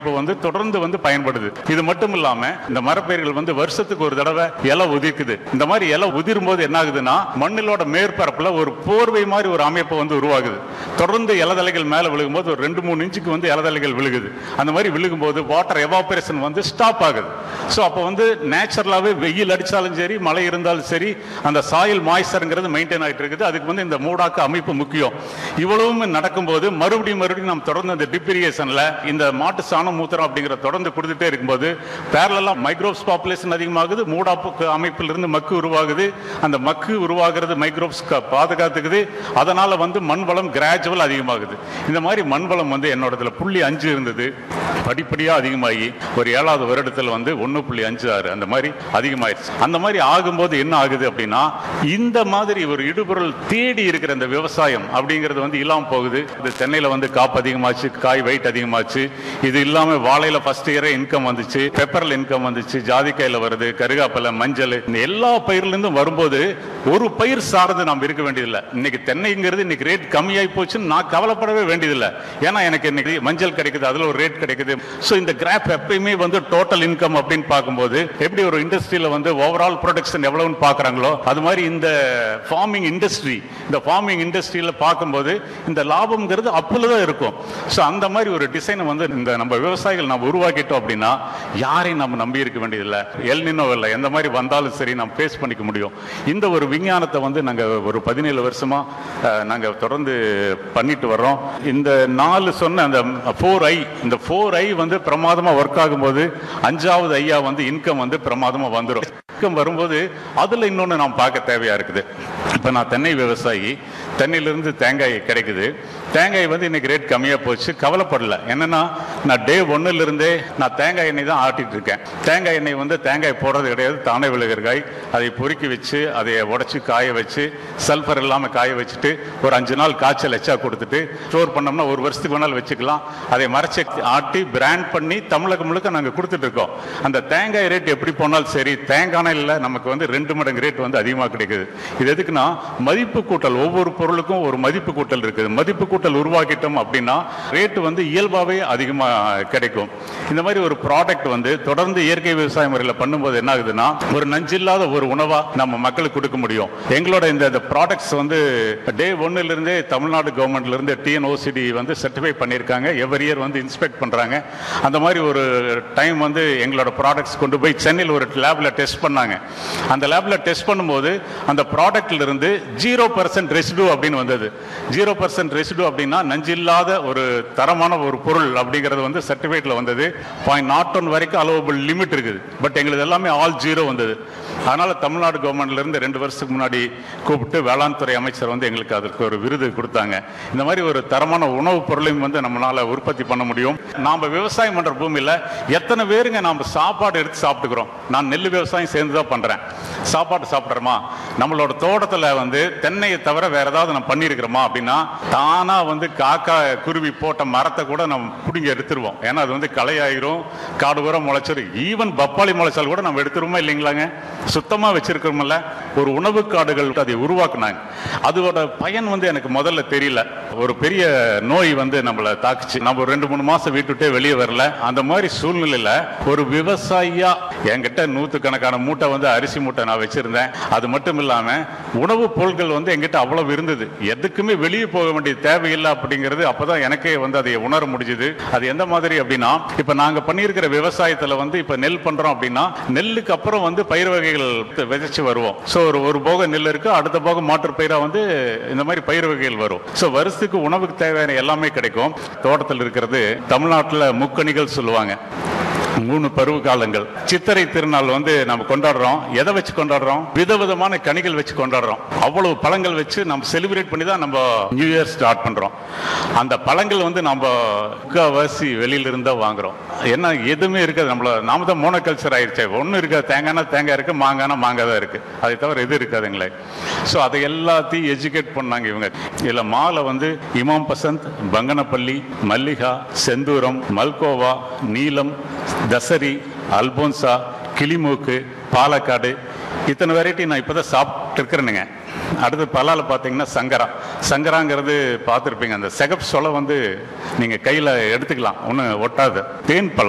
இப்போ வந்து தொடர்ந்து வந்து பயன்படுது இது மட்டும் இல்லாம இந்த மரப்பயிர்கள் வந்து வருஷத்துக்கு ஒரு தடவை இலை உதிர்க்குது இந்த மாதிரி இலை உதிரும் போது என்ன ஆகுதுன்னா மண்ணிலோட மேற்பரப்புல ஒரு போர்வை மாதிரி ஒரு அமைப்பு வந்து உருவாகுது தொடர்ந்து இலதலைகள் மேல விழுகும்போது ஒரு ரெண்டு மூணு இன்ச்சுக்கு வந்து இலதலைகள் விழுகுது அந்த மாதிரி விழுகும்போது வாட்டர் எவாபரேஷன் வந்து ஸ்டாப் ஆகுது ஸோ அப்போ வந்து நேச்சுரலாகவே வெயில் அடிச்சாலும் சரி மழை இருந்தாலும் சரி அந்த சாயில் மாய்ச்சருங்கிறது மெயின்டைன் ஆகிட்டு இருக்குது அதுக்கு வந்து இந்த மூடாக்கு அமைப்பு முக்கியம் இவ்வளவும் நடக்கும்போது மறுபடியும் மறுபடியும் நாம் தொடர்ந்து அந்த டிப்ரிகேஷன்ல இந்த மாட்டு சாணம் மூத்திரம் அப்படிங்கிற தொடர்ந்து கொடுத்துட்டே இருக்கும்போது பேரலா மைக்ரோப்ஸ் பாப்புலேஷன் அதிகமாகுது மூடாப்பு அமைப்பிலிருந்து மக்கு உருவாகுது அந்த மக்கு உருவாகிறது மைக்ரோப்ஸ் பாதுகாத்துக்குது அதனால வந்து மண் வளம் கிராஜுவல் அதிகமாகுது இந்த மாதிரி மண் வளம் வந்து என்னோடதுல புள்ளி அஞ்சு இருந்தது படிப்படியா அதிகமாகி ஒரு ஏழாவது வருடத்துல வந்து ஒன்று புள்ளி அஞ்சு ஆறு அந்த மாதிரி அதிகமாயிருச்சு அந்த மாதிரி ஆகும்போது என்ன ஆகுது அப்படின்னா இந்த மாதிரி ஒரு இடுபொருள் தேடி இருக்கிற இந்த விவசாயம் அப்படிங்கிறது வந்து இல்லாம போகுது இது தென்னையில வந்து காப்பு அதிகமாச்சு காய் வெயிட் அதிகமாச்சு இது இல்லாம வாழையில ஃபர்ஸ்ட் இயரே இன்கம் வந்துச்சு பெப்பர்ல இன்கம் வந்துச்சு ஜாதிக்காயில வருது கருகாப்பிலை மஞ்சள் இந்த எல்லா பயிர்ல இருந்தும் வரும்போது ஒரு பயிர் சார்ந்து நாம் இருக்க வேண்டியதில்லை இன்னைக்கு தென்னைங்கிறது இன்னைக்கு ரேட் கம்மியாகி போச்சுன்னு நான் கவலைப்படவே வேண்டியதில்லை ஏன்னா எனக்கு இன்னைக்கு மஞ்சள் கிடைக்குது அதுல ஒரு ரேட் கிடைக்குது ஸோ இந்த கிராப் எப்பயுமே வந்து டோட்டல் இன்கம் அப்படின்னு பார்க்கும்போது எப்படி ஒரு இண்டஸ்ட்ரியில வந்து ஓவரால் ப்ரொடக்ஷன் எவ்வளவுன்னு பார்க்கறாங்களோ அது மாதிரி இந்த ஃபார்மிங் இண்டஸ்ட்ரி இந்த ஃபார்மிங் இண்டஸ்ட்ரியில பார்க்கும்போது இந்த லாபம்ங்கிறது அப்பில் தான் இருக்கும் ஸோ அந்த மாதிரி ஒரு டிசைனை வந்து இந்த நம்ம விவசாயிகள் நம்ம உருவாக்கிட்டோம் அப்படின்னா யாரையும் நம்ம நம்பி இருக்க வேண்டியதில்லை எல் நின்னோ இல்லை எந்த மாதிரி வந்தாலும் சரி நம்ம ஃபேஸ் பண்ணிக்க முடியும் இந்த ஒரு விஞ்ஞானத்தை வந்து நாங்கள் ஒரு பதினேழு வருஷமா அஹ், நாங்க தொடர்ந்து பண்ணிட்டு வர்றோம் இந்த நாலு சொன்ன அந்த ஃபோர் ஐ இந்த ஃபோர் ஐ வந்து பிரமாதமா ஒர்க் ஆகும்போது அஞ்சாவது ஐயா வந்து இன்கம் வந்து பிரமாதமா வந்துடும் இன்கம் வரும்போது அதுல இன்னொன்னு நாம் பார்க்க தேவையா இருக்குது இப்ப நான் தென்னை விவசாயி தென்னையிலிருந்து தேங்காய் கிடைக்குது தேங்காய் வந்து இன்னைக்கு ரேட் கம்மியா போச்சு கவலைப்படல என்னன்னா நான் டே ஒன்னுல இருந்தே நான் தேங்காய் எண்ணெய் தான் ஆட்டிட்டு இருக்கேன் தேங்காய் எண்ணெய் வந்து தேங்காய் போடுறது கிடையாது தானே விழுகிற காய் அதை பொறுக்கி வச்சு அதை உடைச்சு காய வச்சு சல்ஃபர் இல்லாம காய வச்சுட்டு ஒரு அஞ்சு நாள் காய்ச்சல் எச்சா கொடுத்துட்டு ஸ்டோர் பண்ணோம்னா ஒரு வருஷத்துக்கு வேணாலும் வச்சுக்கலாம் அதை மறைச்சு ஆட்டி பிராண்ட் பண்ணி தமிழகம் முழுக்க நாங்க கொடுத்துட்டு இருக்கோம் அந்த தேங்காய் ரேட் எப்படி போனாலும் சரி தேங்காய் இல்ல நமக்கு வந்து ரெண்டு மடங்கு ரேட் வந்து அதிகமா கிடைக்குது இது எதுக்குன்னா மதிப்பு கூட்டல் ஒவ்வொரு பொருளுக்கும் ஒரு மதிப்பு கூட்டல் இருக்குது மதிப்பு கூட்டல் உருவாக்கிட்டோம் அப்படின்னா ரேட் வந்து இயல்பாவே அதிகமா கிடைக்கும் இந்த மாதிரி ஒரு ப்ராடக்ட் வந்து தொடர்ந்து இயற்கை விவசாய முறையில் பண்ணும்போது என்ன ஆகுதுன்னா ஒரு நஞ்சில்லாத ஒரு உணவா நம்ம மக்களுக்கு கொடுக்க முடியும் எங்களோட இந்த ப்ராடக்ட்ஸ் வந்து டே ஒன்னுல இருந்தே தமிழ்நாடு கவர்மெண்ட்ல இருந்து டிஎன்ஓசிடி வந்து சர்டிஃபை பண்ணியிருக்காங்க எவ்ரி இயர் வந்து இன்ஸ்பெக்ட் பண்றாங்க அந்த மாதிரி ஒரு டைம் வந்து எங்களோட ப்ராடக்ட்ஸ் கொண்டு போய் சென்னையில் ஒரு லேப்ல டெஸ்ட் பண்ணாங்க அந்த லேப்ல டெஸ்ட் பண்ணும்போது அந்த ப்ராடக்ட்ல இருந்து ஜீரோ பர்சன்ட் ரெசிடு அப்படின்னு வந்தது ஜீரோ பர்சன்ட் ரெசிடு அப்படின்னா நஞ்சில்லாத ஒரு தரமான ஒரு பொருள் அப்படிங்கிறது வந்து சர்டிஃபிகேட்ல வந்தது பாயிண்ட் நாட் ஒன் வரைக்கும் அலோவபிள் லிமிட் இருக்குது பட் எங்களுக்கு எல்லாமே ஆல் ஜீரோ வந்தது அதனால தமிழ்நாடு கவர்மெண்ட்ல இருந்து ரெண்டு வருஷத்துக்கு முன்னாடி கூப்பிட்டு வேளாண் துறை அமைச்சர் வந்து எங்களுக்கு அதற்கு ஒரு விருது கொடுத்தாங்க இந்த மாதிரி ஒரு தரமான உணவுப் பொருளையும் வந்து நம்மளால உற்பத்தி பண்ண முடியும் நாம விவசாயம் பண்ற பூமியில எத்தனை பேருங்க நாம சாப்பாடு எடுத்து சாப்பிட்டுக்கிறோம் நான் நெல் விவசாயம் சேர்ந்து தான் பண்றேன் சாப்பாடு சாப்பிட்றோமா நம்மளோட தோட்டத்துல வந்து தென்னையை தவிர வேற ஏதாவது நம்ம பண்ணியிருக்கிறோமா அப்படின்னா தானா வந்து காக்கா குருவி போட்ட மரத்தை கூட நம்ம பிடிங்கி எடுத்துருவோம் ஏன்னா அது வந்து களையாயிரும் காடு உரம் முளைச்சிரும் ஈவன் பப்பாளி முளைச்சால் கூட நம்ம எடுத்துருவோமா இல்லைங்களாங்க சுத்தமா வச்சிருக்கிறோம்ல ஒரு உணவு காடுகள் அதை உருவாக்குனாங்க அதோட பயன் வந்து எனக்கு முதல்ல தெரியல ஒரு பெரிய நோய் வந்து நம்மளை தாக்குச்சு நம்ம ஒரு ரெண்டு மூணு மாசம் வீட்டுட்டே வெளியே வரல அந்த மாதிரி சூழ்நிலையில ஒரு விவசாயியா என்கிட்ட நூத்துக்கணக்கான மூட்டை வந்து அரிசி மூட்டை நான் வச்சிருந்தேன் அது மட்டும் இல்லாம உணவுப் பொருட்கள் வந்து என்கிட்ட அவ்வளவு இருந்தது எதுக்குமே வெளியே போக வேண்டிய தேவையில்லை அப்படிங்கிறது அப்பதான் எனக்கே வந்து அதை உணர முடிஞ்சுது அது எந்த மாதிரி அப்படின்னா இப்ப நாங்க பண்ணியிருக்கிற விவசாயத்துல வந்து இப்ப நெல் பண்றோம் அப்படின்னா நெல்லுக்கு அப்புறம் வந்து பயிர் வகைகள் விதைச்சு வருவோம் சோ ஒரு ஒரு போக நெல் இருக்கு அடுத்த போக மாற்று பயிரா வந்து இந்த மாதிரி பயிர் வகைகள் வரும் சோ வருஷத்துக்கு உணவுக்கு தேவையான எல்லாமே கிடைக்கும் தோட்டத்தில் இருக்கிறது தமிழ்நாட்டுல முக்கணிகள் சொல்லுவாங்க மூணு பருவ காலங்கள் சித்திரை திருநாள் வந்து நம்ம கொண்டாடுறோம் எதை வச்சு கொண்டாடுறோம் விதவிதமான கனிகள் வச்சு கொண்டாடுறோம் அவ்வளவு பழங்கள் வச்சு நம்ம செலிப்ரேட் பண்ணி தான் நம்ம நியூ இயர் ஸ்டார்ட் பண்றோம் அந்த பழங்கள் வந்து நம்ம முக்காவாசி வெளியில இருந்தா வாங்குறோம் என்ன எதுவுமே இருக்காது நம்மள நாம தான் மோனோகல்ச்சர் ஆயிடுச்சு ஒன்றும் இருக்காது தேங்காய்னா தேங்காய் இருக்கு மாங்காய்னா மாங்காய் தான் இருக்கு அதை தவிர எது இருக்காதுங்களே ஸோ அதை எல்லாத்தையும் எஜுகேட் பண்ணாங்க இவங்க இதுல மாலை வந்து இமாம் பசந்த் பங்கனப்பள்ளி மல்லிகா செந்தூரம் மல்கோவா நீலம் தசரி அல்போன்சா கிளிமூக்கு பாலக்காடு இத்தனை வெரைட்டி நான் இப்பதான் சாப்பிட்டு இருக்கிறேனுங்க அடுத்து பலால பார்த்தீங்கன்னா சங்கரா சங்கராங்கிறது பார்த்துருப்பீங்க அந்த செகப் சொலை வந்து நீங்கள் கையில் எடுத்துக்கலாம் ஒன்றும் ஒட்டாது தேன் பழம்